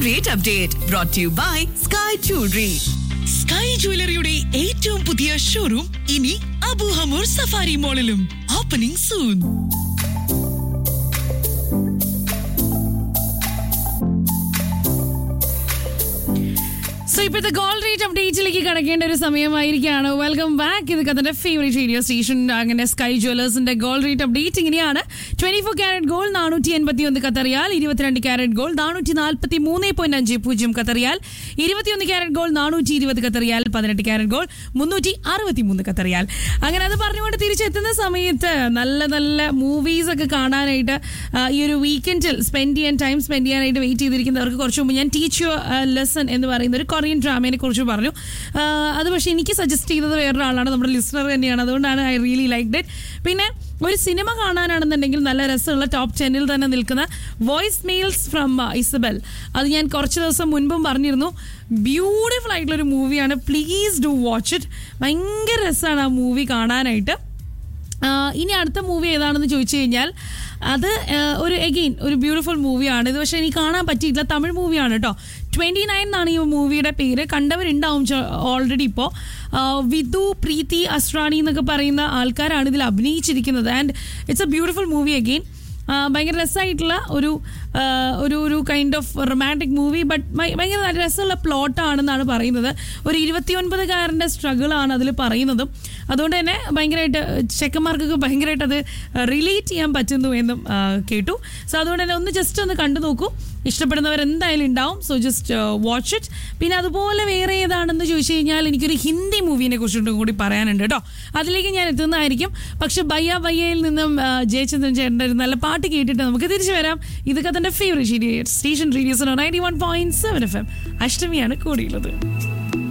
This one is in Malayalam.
rate update brought to you by Sky Jewelry. Sky ജ്വല്ലറിയുടെ ഏറ്റവും പുതിയ ഷോറൂം ഇനി അബുഹമൂർ സഫാരി മോളിലും ഓപ്പണിംഗ് സൂൺ സോ ഇപ്പോഴത്തെ ഗോൾ റേറ്റ് അപ്ഡേറ്റിലേക്ക് കടക്കേണ്ട ഒരു സമയമായിരിക്കുകയാണ് വെൽക്കം ബാക്ക് ഇത് കഥന്റെ ഫേവറേറ്റ് റേഡിയോ സ്റ്റേഷൻ അങ്ങനെ സ്കൈ ജ്വല്ലേഴ്സിന്റെ ഗോൾ റേറ്റ് അപ്ഡേറ്റ് ഇങ്ങനെയാണ് ട്വന്റി ഫോർ ക്യാരറ്റ് ഗോൾ നാനൂറ്റി എൺപത്തി ഒന്ന് കത്തറിയാൽ ഇരുപത്തിരണ്ട് ക്യാരറ്റ് ഗോൾ നാനൂറ്റി നാൽപ്പത്തി മൂന്ന് പോയിന്റ് അഞ്ച് പൂജ്യം കത്തറിയാൽ ഇരുപത്തിയൊന്ന് ക്യാരറ്റ് ഗോൾ നാനൂറ്റി ഇരുപത് കത്തറിയാൽ പതിനെട്ട് ക്യാരറ്റ് ഗോൾ മുന്നൂറ്റി അറുപത്തി മൂന്ന് കത്തറിയാൽ അങ്ങനെ അത് പറഞ്ഞുകൊണ്ട് തിരിച്ചെത്തുന്ന സമയത്ത് നല്ല നല്ല മൂവീസ് ഒക്കെ കാണാനായിട്ട് ആ, ഈ ഒരു വീക്കെൻഡിൽ സ്പെൻഡ് ചെയ്യാൻ ടൈം സ്പെൻഡ് ചെയ്യാനായിട്ട് വെയിറ്റ് ചെയ്തിരിക്കുന്നവർക്ക് കുറച്ച് മുമ്പ് ഞാൻ ടീച്ച് യു ലെസൺ എന്ന് പറയുന്ന ഒരു കൊറിയൻ ഡ്രാമയെ കുറിച്ച് പറഞ്ഞു ആ, അത് പക്ഷേ എനിക്ക് സജസ്റ്റ് ചെയ്തത് വേറൊരാളാണ് നമ്മുടെ ലിസണർ തന്നെയാണ് അതുകൊണ്ടാണ് ഐ റിയലി ലൈക്ക് ഡെറ്റ് പിന്നെ ഒരു സിനിമ കാണാനാണെന്നുണ്ടെങ്കിൽ നല്ല രസമുള്ള ടോപ്പ് ടെന്നിൽ തന്നെ നിൽക്കുന്ന വോയിസ് മെയിൽസ് ഫ്രം ഇസബൽ അത് ഞാൻ കുറച്ച് ദിവസം മുൻപും പറഞ്ഞിരുന്നു ബ്യൂട്ടിഫുൾ ആയിട്ടുള്ള ഒരു മൂവിയാണ് പ്ലീസ് ഡു വാച്ച് ഇറ്റ് ഭയങ്കര രസമാണ് ആ മൂവി കാണാനായിട്ട് ആ, ഇനി അടുത്ത മൂവി ഏതാണെന്ന് ചോദിച്ചു കഴിഞ്ഞാൽ അത് ആ, ഒരു എഗെയിൻ ഒരു ബ്യൂട്ടിഫുൾ മൂവിയാണ് ഇത് പക്ഷേ എനിക്ക് കാണാൻ പറ്റിയില്ല തമിഴ് മൂവിയാണ് കേട്ടോ ട്വൻറ്റി നയൻ എന്നാണ് ഈ മൂവിയുടെ പേര് കണ്ടവരുണ്ടാവും ഓൾറെഡി ഇപ്പോൾ വിധു പ്രീതി അസ്രാണി എന്നൊക്കെ പറയുന്ന ആൾക്കാരാണ് ഇതിൽ അഭിനയിച്ചിരിക്കുന്നത് and it's a beautiful movie again ഭയങ്കര രസമായിട്ടുള്ള ഒരു ആ, ഒരു ഒരു kind of romantic movie but ഭയങ്കര നല്ല രസമുള്ള പ്ലോട്ടാണെന്നാണ് പറയുന്നത് ഒരു ഇരുപത്തിയൊൻപതുകാരൻ്റെ സ്ട്രഗിളാണ് അതിൽ പറയുന്നതും അതുകൊണ്ട് തന്നെ ഭയങ്കരമായിട്ട് ചെക്കന്മാർക്കൊക്കെ ഭയങ്കരമായിട്ട് അത് റിലേറ്റ് ചെയ്യാൻ പറ്റുന്നു എന്നും ആ, കേട്ടു സോ അതുകൊണ്ട് തന്നെ ഒന്ന് ജസ്റ്റ് ഒന്ന് കണ്ടു നോക്കൂ ഇഷ്ടപ്പെടുന്നവർ എന്തായാലും ഉണ്ടാവും സോ ജസ്റ്റ് വാച്ച് ഇറ്റ് പിന്നെ അതുപോലെ വേറെ ഏതാണെന്ന് ചോദിച്ചു കഴിഞ്ഞാൽ എനിക്കൊരു ഹിന്ദി മൂവിനെ കുറിച്ചിട്ടും കൂടി പറയാനുണ്ട് കേട്ടോ അതിലേക്ക് ഞാൻ എത്തുന്നതായിരിക്കും പക്ഷെ ബയ്യ ബയ്യയിൽ നിന്നും ആ, ജയചന്ദ്രൻ ചേട്ടൻ്റെ ഒരു നല്ല പാട്ട് കേട്ടിട്ട് നമുക്ക് തിരിച്ചു വരാം ഇതൊക്കെ തന്റെ favourite station radios ninety one point seven F M അഷ്ടമിയാണ് കൂടിയുള്ളത്